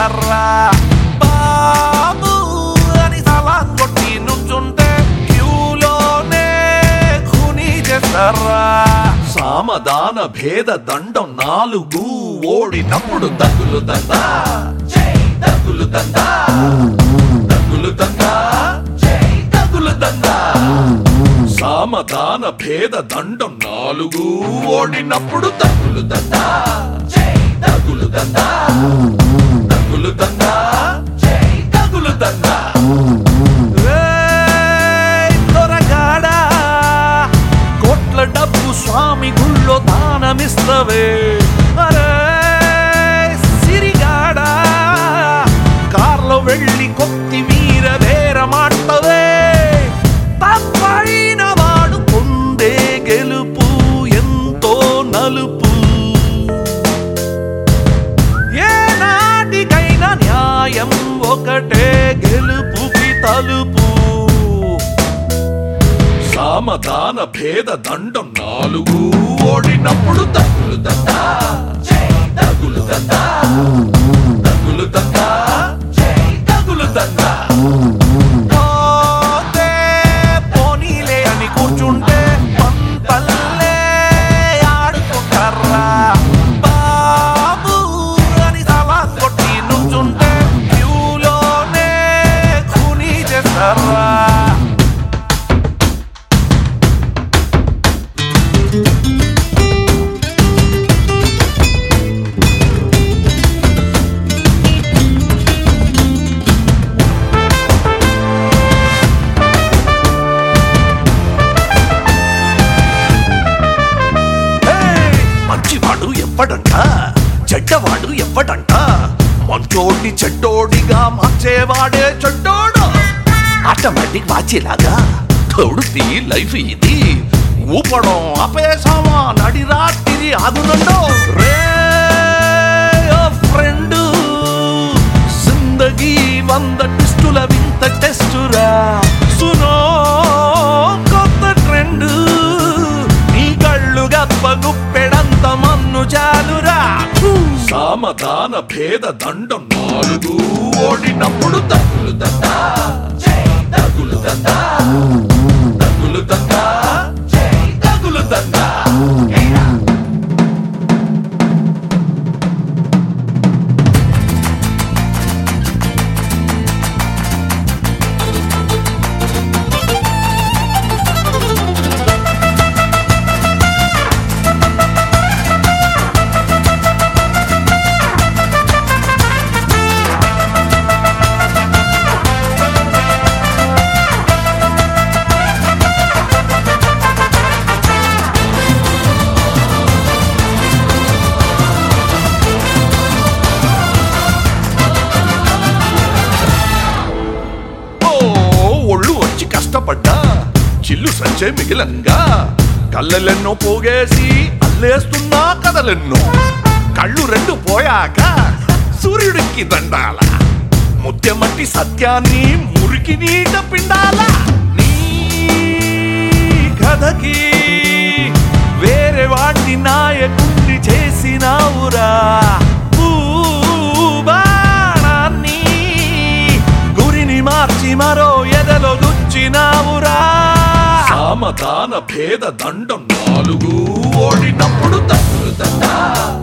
కర్రా బాబు అని సలాం కొట్టి నుంచుంటే క్యూలోనే ఖూనీ చేస్తారా సామదాన భేద దండం నాలుగు ఓడినప్పుడు దగ్గులు దందా దగ్గులు దందా దగ్గులు దందా దగ్గులు దందా సామదాన భేద దండం నాలుగు ఓడినప్పుడు దగ్గులు దందా దగ్గులు దందా దగ్గులు దందా దగ్గులు దందా ఏయ్ దొరగాడా కోట్ల డబ్బు స్వామి గుళ్ళో దానమిస్తవే అరే సిరిగాడా కార్లో వెళ్ళి కొత్తిమీర బేరమాటవే తప్పైన వాడు పొందే గెలుపు ఎంతో నలుపు ఏ నాటికైనా న్యాయం ఒకటే గెలుపుకి తలుపు సామధాన భేద దండం నాలుగు ఓడినప్పుడు తగులు దందా తగులు దందా తగులు దందా తగులు దందా పోతే పోనీలే అని కూర్చుంటే పంతల్లే ఆడుకుంటారా బాబు అని సలా కొట్టి నుంచుంటే క్యూలోనే ఖూనీ చేస్తారా ఏయ్! మంచివాడు ఎవ్వడంట చెడ్డవాడు ఎవ్వడంట మంచోడిని చెడ్డోడిగా మార్చేవాడే చెడ్డోడు ఆటోమేటిక్ వాచేలాగా తోడుతి లైఫ్ ఇది ఊపడం ఆపేసామా నడి రాత్రి ఆగునండో రే ఫ్రెండ్ జిందగీ వంద టెస్టుల వింత టెస్టురా సునో కొత్త ట్రెండ్ నీ కళ్ళు గప్ప గుప్పెడంత మన్ను చాలురా సామధాన భేద దండం నాలుగు ఓడినప్పుడు తగులు దందా తగులు దందా తగులు దందా తగులు దందా ఓ ఒళ్ళు వచ్చి కష్టపడ్డా చిల్లు సంచే మిగిలంగా కళ్ళెన్నో పోగేసి అల్లేస్తున్నా కథలెన్నో కళ్ళు రెండు పోయాక సూర్యుడికి దండాల ముత్యమట్టి సత్యాన్ని మురికి నీట పిండాల నీ కథకి వేరే వాటి నాయకుణ్ణి చేసినావురా భూబాణాన్ని గురిని మార్చి మరో ఎదలో గుచ్చినావురా సామధాన భేద దండం నాలుగు ఓడినప్పుడు తప్పులు దండా